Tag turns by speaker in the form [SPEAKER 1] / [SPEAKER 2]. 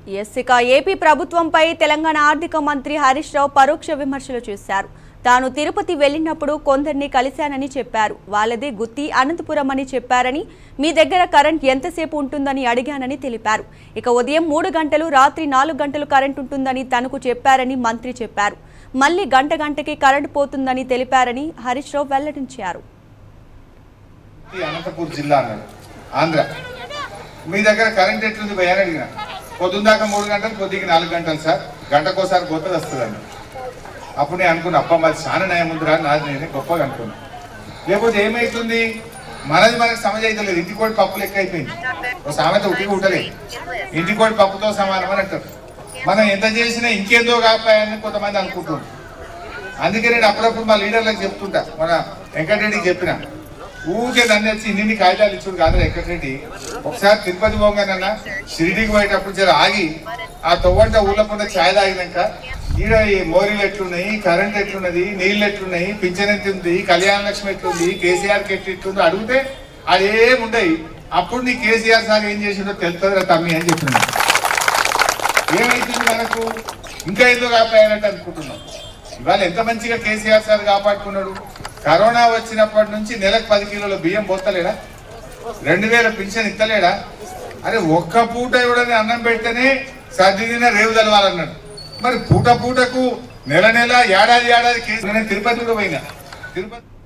[SPEAKER 1] yes ఇక AP ప్రభుత్వంపై తెలంగాణ ఆర్థిక మంత్రి హరీష్ రావు పరోక్ష విమర్శలు చేశారు తాను తిరుపతి వెళ్ళినప్పుడు కొందరిని కలిశానని చెప్పారు వాళ్ళది గుత్తి అనంతపురం అని చెప్పారని మీ దగ్గర కరెంట్ ఎంతసేపు ఉంటుందని అడిగానని తెలిపారు ఇక ఉదయం మూడు గంటలు రాత్రి నాలుగు గంటలు కరెంట్ ఉంటుందని తనకు చెప్పారని మంత్రి చెప్పారు మళ్ళీ గంట గంటకి కరెంట్ పోతుందని తెలిపారని హరీష్ రావు వెల్లడించారు
[SPEAKER 2] ఈ అనంతపూర్ జిల్లా అన్నాడు ఆంధ్ర మీ దగ్గర కరెంట్ ఎట్లుంది భయ అని అడిగిన పొద్దున్న దాకా మూడు గంటలు కొద్దిగా నాలుగు గంటలు సార్ గంటకోసారి కొత్తది వస్తుందండి అప్పుడు నేను అనుకున్నా అప్ప మరి చాలా నయం ఉందిరా నాది నేనే గొప్పగా అనుకున్నా లేకపోతే ఏమైతుంది మనది మనకు సమజ్ అయితే లేదు ఇంటి కోటి పప్పు లెక్క అయిపోయింది ఒక సామెత ఉట్టిగా ఉంటలేదు ఇంటి కోటి పప్పుతో సమానం అని అంటారు మనం ఎంత చేసినా ఇంకేందో కాకపోయాయని కొంతమంది అనుకుంటున్నారు అందుకే నేను అప్పుడప్పుడు మా లీడర్లకు చెప్తుంటా మన వెంకటరెడ్డికి చెప్పిన ఊరికే దాన్ని వచ్చి ఇన్ని కాగితాలు ఇచ్చుడు కాదు వెంకటరెడ్డి ఒకసారి తిరుపతి పోగానన్నా షిరిడికి పోయేటప్పుడు జర ఆగి ఆ తొవ్వంట ఊళ్ళకుండా ఛాయ్ తాగినాక ఈడ ఈ మోరీలు ఎట్లున్నాయి కరెంట్ ఎట్లున్నది నీళ్ళు ఎట్లున్నాయి పింఛన్ ఎంత ఉంది కళ్యాణ లక్ష్మి ఎట్లుంది కేసీఆర్కి ఎట్టు ఎట్లుందో అడిగితే అదేముండయి అప్పుడు నీ కేసీఆర్ సార్ ఏం చేసిండో తెలుస్తుందిరా తమ్మి అని చెప్పిన ఏమైతుంది మనకు ఇంకా ఎందుకు కాపాయాలంటే అనుకుంటున్నాం ఇవాళ ఎంత మంచిగా కేసీఆర్ సార్ కాపాడుకున్నాడు కరోనా వచ్చినప్పటి నుంచి నెలకు పది కిలోల బియ్యం పోతలేడా రెండు వేల పింఛన్ ఇస్తలేడా అరే ఒక్క పూట ఇవ్వడని అన్నం పెడితేనే సర్ది తిన రేవు తెలవాలన్నాడు మరి పూట పూటకు నెల నెల ఏడాది ఏడాది కేసు నేను తిరుపతి కూడా పోయినా తిరుపతి